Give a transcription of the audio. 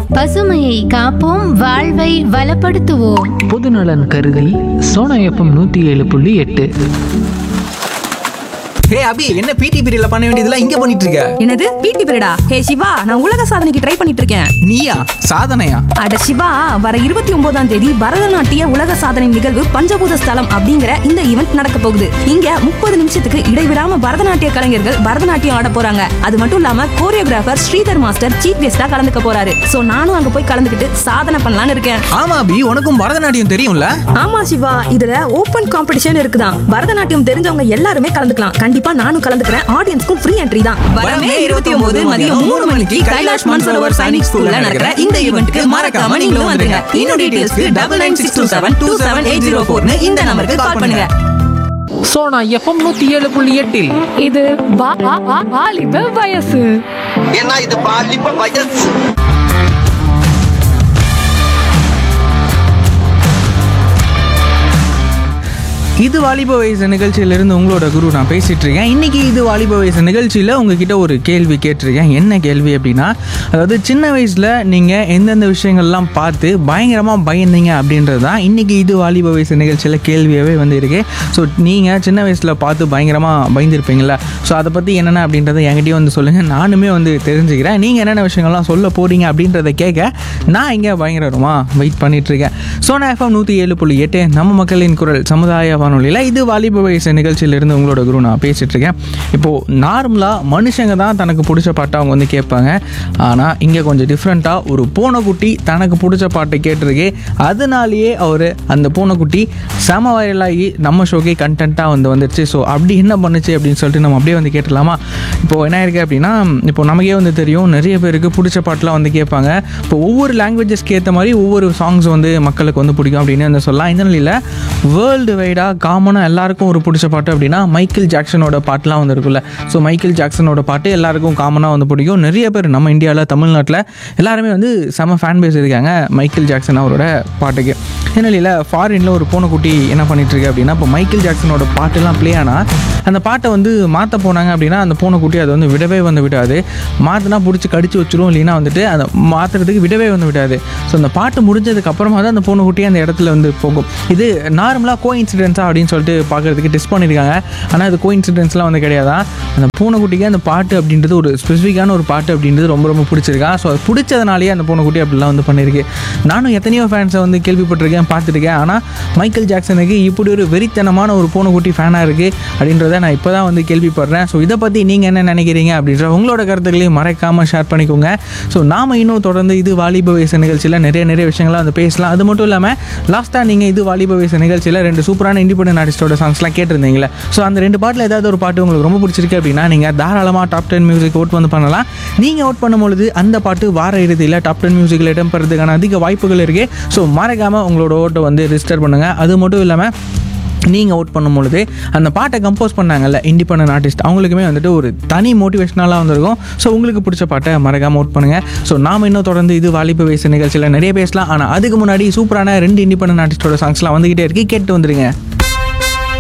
பசுமையை காப்போம் வாழ்வை வளப்படுத்துவோம் பொதுநலன் கருதி சோனா எஃப்எம் நூற்றி ஏழு புள்ளி எட்டு ஹே அபி என்ன பிடி பீரியட்ல பண்ண வேண்டியதெல்லாம் இங்க பண்ணிட்டு இருக்க என்னது பிடி பீரியடா ஹே சிவா நான் உலக சாதனைக்கு ட்ரை பண்ணிட்டு இருக்கேன் நீயா சாதனையா அட சிவா வர இருபத்தி ஒன்பதாம் தேதி பரதநாட்டிய உலக சாதனை நிகழ்வு பஞ்சபூத ஸ்தலம் அப்படிங்கிற இந்த ஈவெண்ட் நடக்க போகுது இங்க முப்பது நிமிஷத்துக்கு இடைவிடாம பரதநாட்டிய கலைஞர்கள் பரதநாட்டியம் ஆட போறாங்க அது மட்டும் இல்லாம கோரியோகிராஃபர் ஸ்ரீதர் மாஸ்டர் சீஃப் கெஸ்டா கலந்துக்க போறாரு சோ நானும் அங்க போய் கலந்துக்கிட்டு சாதனை பண்ணலாம்னு இருக்கேன் ஆமா அபி உனக்கும் பரதநாட்டியம் தெரியும்ல ஆமா சிவா இதுல ஓபன் காம்படிஷன் இருக்குதான் பரதநாட்டியம் தெரிஞ்சவங்க எல்லாருமே கலந்துக்கலாம் கண்டிப்பா நானும் கலந்துக்கிறேன் ஆடியன்ஸ்க்கும் ஃப்ரீ என்ட்ரி தான் வரமே இருபத்தி ஒன்பது மதியம் மூணு மணிக்கு கைலாஷ் மான்சரோவர் சைனிக் ஸ்கூல்ல நடக்கிற இந்த ஈவெண்ட்க்கு மறக்காம நீங்களும் வந்துருங்க இன்னும் டீடைல்ஸ்க்கு double nine six two seven two seven eight zero ஃபோர்னு இந்த நம்பருக்கு கால் பண்ணுங்க சோனா எஃப்எம் நூற்றி ஏழு புள்ளி எட்டில் இது வா- வா- வா- வாலிப வயசு ஏன்னா இது பாலிப்ப வயசு இது வாலிப வயசு நிகழ்ச்சியிலிருந்து உங்களோட குரு நான் பேசிட்டு இருக்கேன் இன்னைக்கு இது வாலிப வயசு நிகழ்ச்சியில் உங்ககிட்ட ஒரு கேள்வி கேட்டிருக்கேன் என்ன கேள்வி அப்படின்னா அதாவது சின்ன வயசில் நீங்கள் எந்தெந்த விஷயங்கள்லாம் பார்த்து பயங்கரமாக பயந்தீங்க அப்படின்றது தான் இன்னைக்கு இது வாலிப வயசு நிகழ்ச்சியில் கேள்வியாகவே வந்து இருக்கு ஸோ நீங்கள் சின்ன வயசில் பார்த்து பயங்கரமாக பயந்துருப்பீங்களா ஸோ அதை பற்றி என்னென்ன அப்படின்றத என்கிட்டயும் வந்து சொல்லுங்கள் நானுமே வந்து தெரிஞ்சுக்கிறேன் நீங்கள் என்னென்ன விஷயங்கள்லாம் சொல்ல போகிறீங்க அப்படின்றத கேட்க நான் இங்கே பயங்கரமாக வெயிட் பண்ணிட்டு இருக்கேன் சோனா எஃப்எம் நூற்றி ஏழு புள்ளி எட்டு நம்ம மக்களின் குரல் சமுதாய வானொலியில் இது வாலிப வயசு நிகழ்ச்சியிலிருந்து உங்களோட குரு நான் பேசிட்டு இருக்கேன் இப்போது நார்மலாக மனுஷங்க தான் தனக்கு பிடிச்ச பாட்டை அவங்க வந்து கேட்பாங்க ஆனால் இங்கே கொஞ்சம் டிஃப்ரெண்ட்டாக ஒரு பூனைக்குட்டி தனக்கு பிடிச்ச பாட்டை கேட்டிருக்கு அதனாலேயே அவர் அந்த பூனைக்குட்டி செம வைரலாகி நம்ம ஷோக்கே கண்டென்ட்டாக வந்து வந்துடுச்சு ஸோ அப்படி என்ன பண்ணுச்சு அப்படின்னு சொல்லிட்டு நம்ம அப்படியே வந்து கேட்டலாமா இப்போது என்ன இருக்கு அப்படின்னா இப்போ நமக்கே வந்து தெரியும் நிறைய பேருக்கு பிடிச்ச பாட்டெலாம் வந்து கேட்பாங்க இப்போ ஒவ்வொரு லாங்குவேஜஸ்க்கு ஏற்ற மாதிரி ஒவ்வொரு சாங்ஸ் வந்து மக்களுக்கு வந்து பிடிக்கும் அப்படின்னு வந்து சொல்லலாம் இந்த நிலையில் வேர்ல்டு வைடாக காமனாக எல்லாருக்கும் ஒரு பிடிச்ச பாட்டு அப்படின்னா மைக்கேல் ஜாக்சனோட பாட்டுலாம் வந்து இருக்குல்ல ஸோ மைக்கேல் ஜாக்சனோட பாட்டு எல்லாருக்கும் காமனாக வந்து பிடிக்கும் நிறைய பேர் நம்ம இந்தியாவில் தமிழ்நாட்டில் எல்லாருமே வந்து செம ஃபேன் பேஸ் இருக்காங்க மைக்கேல் ஜாக்சன் அவரோட பாட்டுக்கு இந்த நிலையில் ஃபாரினில் ஒரு பூனைக்குட்டி என்ன பண்ணிட்டு இருக்கு அப்படின்னா இப்போ மைக்கேல் ஜாக்சனோட பாட்டெல்லாம் ப்ளே ஆனால் அந்த பாட்டை வந்து மாற்ற போனாங்க அப்படின்னா அந்த பூனைக்குட்டி அதை வந்து விடவே வந்து விடாது மாற்றினா பிடிச்சி கடிச்சு வச்சிரும் இல்லைன்னா வந்துட்டு அதை மாற்றுறதுக்கு விடவே வந்து விடாது ஸோ அந்த பாட்டு முடிஞ்சதுக்கு அப்புறமா தான் அந்த பூனைக்குட்டி அந்த இடத்துல வந்து போகும் இது நார்மலாக கோ இன்சிடென்ஸா அப்படின்னு சொல்லிட்டு பார்க்குறதுக்கு டெஸ்ட் பண்ணியிருக்காங்க ஆனால் அது கோ இன்சிடென்ஸ்லாம் வந்து கிடையாதான் அந்த பூனைக்குட்டிக்கு அந்த பாட்டு அப்படின்றது ஒரு ஸ்பெசிஃபிக்கான ஒரு பாட்டு அப்படின்றது ரொம்ப ரொம்ப பிடிச்சிருக்கா ஸோ அது பிடிச்சதுனாலேயே அந்த பூனைக்குட்டி அப்படிலாம் வந்து பண்ணியிருக்கு நானும் எத்தனையோ ஃபேன்ஸை வந்து கேள்விப்பட்டிருக்கேன் பார்த்துருக்கேன் ஆனால் மைக்கேல் ஜாக்சனுக்கு இப்படி ஒரு வெறித்தனமான ஒரு பூனைக்குட்டி ஃபேனாக இருக்குது அப்படின்றத நான் இப்போ தான் வந்து கேள்விப்படுறேன் ஸோ இதை பற்றி நீங்கள் என்ன நினைக்கிறீங்க அப்படின்ற உங்களோட கருத்துக்களையும் மறக்காமல் ஷேர் பண்ணிக்கோங்க ஸோ நாம் இன்னும் தொடர்ந்து இது வாலிப வயசு நிகழ்ச்சியில் நிறைய நிறைய விஷயங்கள்லாம் வந்து பேசலாம் அது மட்டும் இல்லாமல் லாஸ்ட்டாக நீங்கள் இது வாலிப வயசு நிகழ்ச்சியில் ரெண்டு சூப்பரான இண்டிபெண்டன்ட் ஆர்டிஸ்டோட சாங்ஸ்லாம் கேட்டிருந்தீங்களே ஸோ அந்த ரெண்டு பாட்டில் ஏதாவது ஒரு பாட்டு உங்களுக்கு ரொம்ப பிடிச்சிருக்கு அப்படின்னா நீங்கள் தாராளமாக டாப் டென் மியூசிக் ஓட் வந்து பண்ணலாம் நீங்கள் ஓட் பண்ணும்பொழுது அந்த பாட்டு வார இறுதியில் டாப் டென் மியூசிக்கில் இடம் பெறதுக்கான அதிக வாய்ப்புகள் இருக்குது ஸோ மறக்காமல் உங்களோட ஓட்டை வந்து ரிஜிஸ்டர் பண்ணுங்கள் அது மட்டும் இல்லாமல் நீங்கள் அவுட் பண்ணும்பொழுது அந்த பாட்டை கம்போஸ் பண்ணாங்கல்ல இண்டிபெண்டன்ட் ஆர்டிஸ்ட் அவங்களுக்குமே வந்துட்டு ஒரு தனி மோட்டிவேஷனலாக வந்திருக்கும் ஸோ உங்களுக்கு பிடிச்ச பாட்டை மறக்காம அவுட் பண்ணுங்கள் ஸோ நாம் இன்னும் தொடர்ந்து இது வாலிப வயசு நிகழ்ச்சியில் நிறைய பேசலாம் ஆனால் அதுக்கு முன்னாடி சூப்பரான ரெண்டு இண்டிபெண்டன்ட் ஆர்டிஸ்டோட சாங்ஸ்லாம் வந்துகிட்டே இருக்கு கேட்டு வந்துருங்க